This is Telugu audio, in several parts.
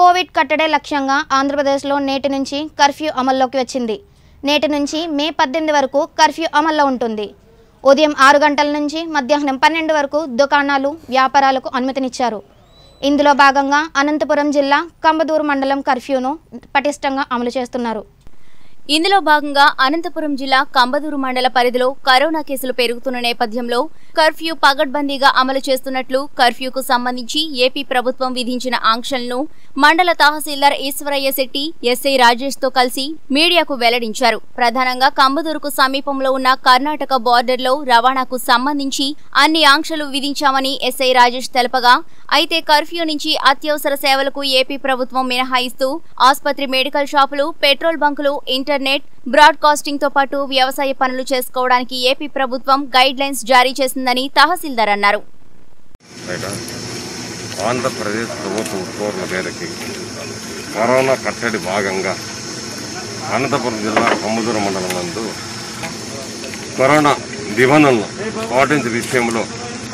కోవిడ్ కట్టడే లక్ష్యంగా ఆంధ్రప్రదేశ్లో నేటి నుంచి కర్ఫ్యూ అమల్లోకి వచ్చింది నేటి నుంచి మే పద్దెనిమిది వరకు కర్ఫ్యూ అమల్లో ఉంటుంది ఉదయం ఆరు గంటల నుంచి మధ్యాహ్నం పన్నెండు వరకు దుకాణాలు వ్యాపారాలకు అనుమతినిచ్చారు ఇందులో భాగంగా అనంతపురం జిల్లా కంబదూరు మండలం కర్ఫ్యూను పటిష్టంగా అమలు చేస్తున్నారు ఇందులో భాగంగా అనంతపురం జిల్లా కంబదూరు మండల పరిధిలో కరోనా కేసులు పెరుగుతున్న నేపథ్యంలో కర్ఫ్యూ పగడ్బందీగా అమలు చేస్తున్నట్లు కర్ఫ్యూకు సంబంధించి ఏపీ ప్రభుత్వం విధించిన ఆంక్షలను మండల తహసీల్దార్ ఈశ్వరయ్య శెట్టి ఎస్ఐ రాజేష్ తో కలిసి మీడియాకు వెల్లడించారు ప్రధానంగా కంబదూరుకు సమీపంలో ఉన్న కర్ణాటక బార్డర్లో రవాణాకు సంబంధించి అన్ని ఆంక్షలు విధించామని ఎస్ఐ రాజేష్ తెలపగా అయితే కర్ఫ్యూ నుంచి అత్యవసర సేవలకు ఏపీ ప్రభుత్వం మినహాయిస్తూ ఆసుపత్రి మెడికల్ షాపులు పెట్రోల్ బంకులు ఇంటర్నెట్ బ్రాడ్కాస్టింగ్ తో పాటు వ్యవసాయ పనులు చేసుకోవడానికి ఏపీ ప్రభుత్వం గైడ్ లైన్స్ జారీ చేసిందని తహసీల్దార్ అన్నారు బయట ఆంధ్రప్రదేశ్ ప్రభుత్వ ఉత్తర్వుల మేరకి కరోనా కట్టడి భాగంగా అనంతపురం జిల్లా కొమ్మదూరు మండలం నందు కరోనా నిబంధనలు పాటించే విషయంలో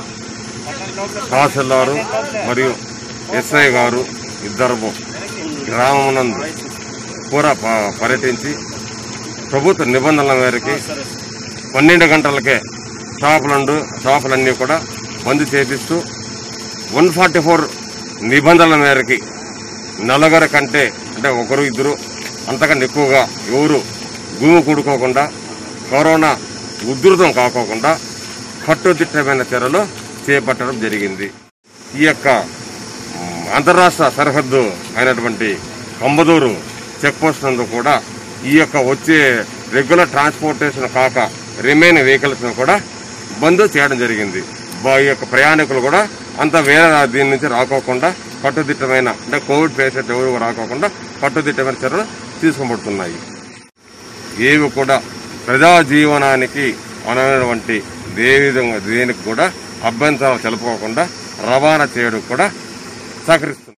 తహసీల్దారు మరియు ఎస్ఐ గారు ఇద్దరు గ్రామమునందు కూడా ప- పర్యటించి ప్రభుత్వ నిబంధనల మేరకి పన్నెండు గంటలకే షాపులండు షాపులన్నీ కూడా బంద్ చేపిస్తూ వన్ ఫార్టీ ఫోర్ నిబంధనల మేరకి నలుగురు కంటే అంటే ఒకరు ఇద్దరు అంతకన్నా ఎక్కువగా ఎవరు గుమి కూడుకోకుండా కరోనా ఉధృతం కాకోకుండా కట్టుదిట్టమైన చర్యలు చేపట్టడం జరిగింది ఈ యొక్క మ్, అంతరాష్ట్ర సరిహద్దు అయినటువంటి కంబదూరు చెక్ పోస్ట్ నందు కూడా ఈ యొక్క వచ్చే రెగ్యులర్ ట్రాన్స్పోర్టేషన్ కాక రిమైన్ వెహికల్స్ కూడా బంద్ చేయడం జరిగింది బ- ఈ యొక్క ప్రయాణికులు కూడా అంత వేరే రా- దీని నుంచి రాకోకుండా కట్టుదిట్టమైన అంటే కోవిడ్ పేషెంట్ ఎవరు రాకోకుండా కట్టుదిట్టమైన చర్యలు తీసుకోబడుతున్నాయి ఏవి కూడా ప్రజా జీవనానికి అనటువంటి ఏ విధంగా దేనికి కూడా అభ్యంతరాలు తెలుపుకోకుండా రవాణా చేయడం కూడా సహకరిస్తుంది